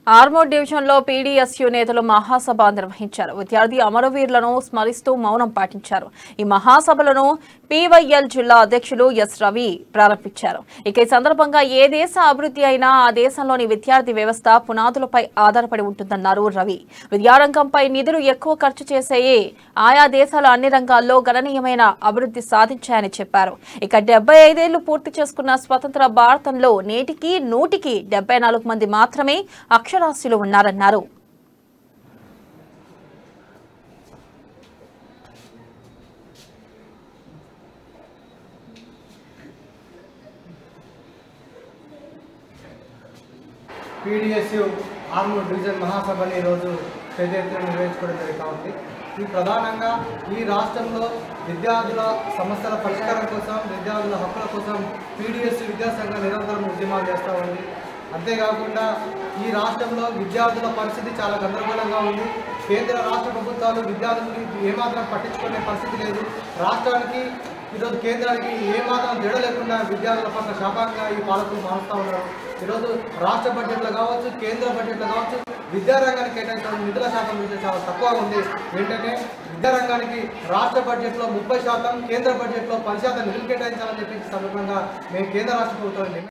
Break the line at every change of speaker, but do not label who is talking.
ఆర్మూర్ డివిజన్లో పీడీఎస్యు నేతలు మహాసభ నిర్వహించారు విద్యార్థి అమరవీరులను స్మరిస్తూ మౌనం పాటించారు ఈ మహాసభలను పీవైఎల్ జిల్లా అధ్యక్షులు ఎస్ రవి ప్రారంభించారు ఇక ఈ సందర్భంగా ఏ దేశ అభివృద్ధి అయినా ఆ దేశంలోని విద్యార్థి వ్యవస్థ పునాదులపై ఆధారపడి ఉంటుందన్నారు రవి విద్యారంగంపై నిధులు ఎక్కువ ఖర్చు చేసేయే ఆయా దేశాలు అన్ని రంగాల్లో గణనీయమైన అభివృద్ధి సాధించాయని చెప్పారు ఇక డెబ్బై ఐదేళ్లు పూర్తి చేసుకున్న స్వతంత్ర భారతంలో నేటికి నూటికి డెబ్బై నాలుగు మంది మాత్రమే అక్షరాస్యులు ఉన్నారన్నారు
పీడిఎస్యు ఆర్మూర్ డివిజన్ మహాసభని ఈరోజు పెద్ద ఎత్తున నిర్వహించుకోవడం జరుగుతూ ఉంది ఈ ప్రధానంగా ఈ రాష్ట్రంలో విద్యార్థుల సమస్యల పరిష్కారం కోసం విద్యార్థుల హక్కుల కోసం పీడిఎస్ విద్యాసంఘం నిరంతరం ఉద్యమాలు చేస్తూ ఉంది అంతేకాకుండా ఈ రాష్ట్రంలో విద్యార్థుల పరిస్థితి చాలా గందరగోళంగా ఉంది కేంద్ర రాష్ట్ర ప్రభుత్వాలు విద్యార్థులని ఏమాత్రం పట్టించుకునే పరిస్థితి లేదు రాష్ట్రానికి ఈరోజు కేంద్రానికి ఏమాత్రం దృఢ లేకుండా విద్యార్థుల పట్ల శాపంగా ఈ పాలకులు మారుస్తూ ఉన్నారు ఈరోజు రాష్ట్ర బడ్జెట్లో కావచ్చు కేంద్ర బడ్జెట్లో కావచ్చు విద్యారంగానికి కేటాయించిన నిధుల శాతం చూస్తే చాలా తక్కువ ఉంది ఏంటంటే విద్యారంగానికి రాష్ట్ర బడ్జెట్లో ముప్పై శాతం కేంద్ర బడ్జెట్లో పది శాతం నిధులు కేటాయించాలని చెప్పి ఈ సందర్భంగా మేము కేంద్ర రాష్ట్ర ప్రభుత్వాన్ని